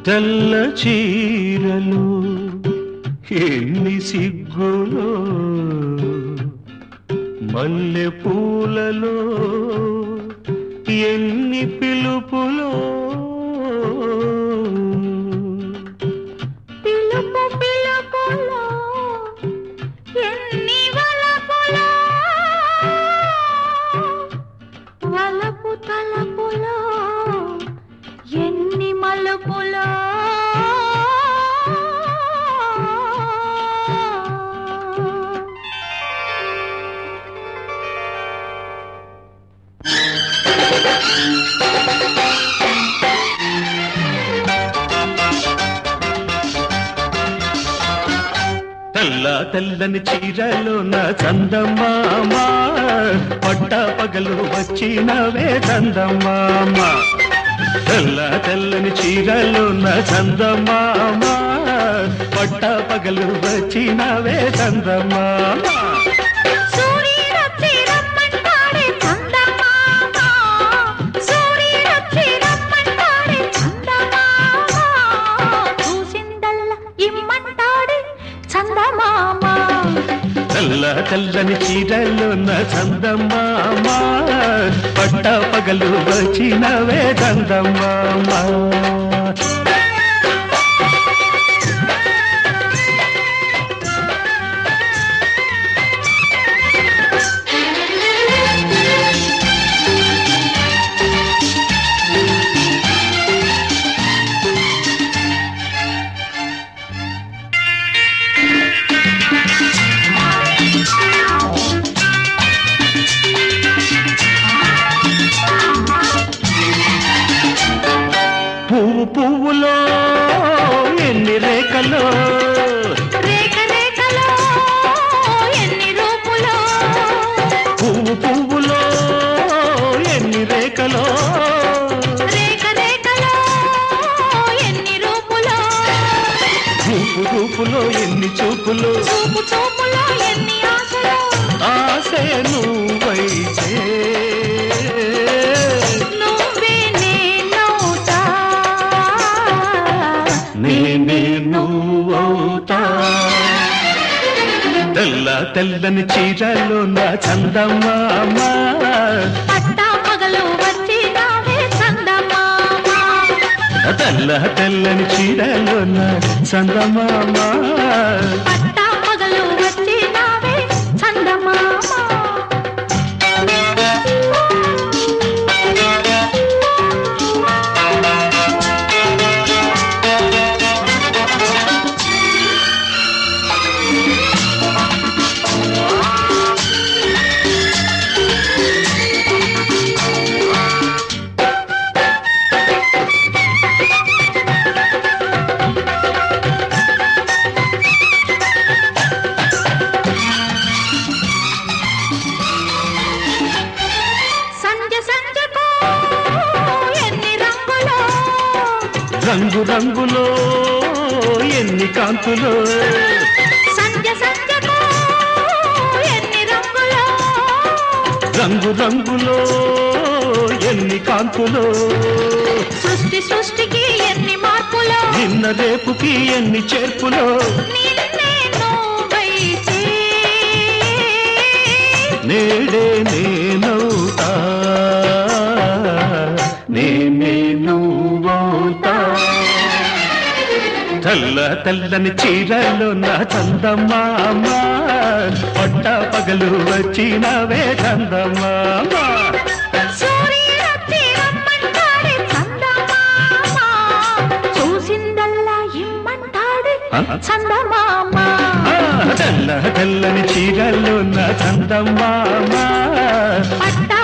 తెల్ల చీరలు ఎన్ని సిగ్గులో మల్లె పూలలో ఎన్ని పిలుపులో పిలుపు పిలుపులో ఎన్ని వలపులో వలపు తలపులో ఎన్ని మలుపులో తెల్ల తెల్లని చీరలో నా చందమామ పట్ట పగలు వచ్చినవే చందమామ తెల్ల తెల్లని చీరలో నా చందమామ పట్ట పగలు వచ్చినవే చందమామ సూర్యుడొచ్చి రమ్మంటాడే చందమామ సూర్యుడొచ్చి రమ్మంటాడే చందమామ చూసిందల్లా ఇమ్మంటాడే చందమామ తెల్ల తెల్లని చీరలో నా చందమామ పట్ట పగలు వచ్చినవే చందమామ పువ్వు పువ్వులో ఎన్ని రేఖలో రేఖ రేఖలో ఎన్ని రూపులో పువ్వు పువ్వులో ఎన్ని రేఖలో రేఖ రేఖలో ఎన్ని రూపులో రూపు రూపులో ఎన్ని చూపులు చూపు చూపులో ఎన్ని ఆశలో ఆశే నువ్వైతే నువ్వే నేనవుతా నేనే నువ్వవుతా తెల్ల తెల్లని చీరలో నా చందమామ పట్టా పగలు వచ్చినావే చందమామ తెల్ల తెల్లని చీరలో నా చందమామ పట్టా పగలు వచ్చినావే చందమామ సంజ సంజకు ఎన్ని రంగులో రంగు రంగులో ఎన్ని కాంతులో సంజ సంజకు ఎన్ని రంగులో రంగు రంగులో ఎన్ని కాంతులో సృష్టి సృష్టికి ఎన్ని మార్పులో నిన్న రేపుకి ఎన్ని చేర్పులో నిన్నే నువ్వైతే నేడే నేనవుతా నేనే నువ్వవుతా తెల్ల తెల్లని చీరలో నా చందమామ పట్ట పగలు వచ్చినవే చందమామ సూర్యుడొచ్చి రమ్మంటాడే చందమామ చూసిందల్లా ఇమ్మంటాడే ఆ? చందమామ ఆ, తెల్ల తెల్లని చీరలో నా చందమామ పట్టా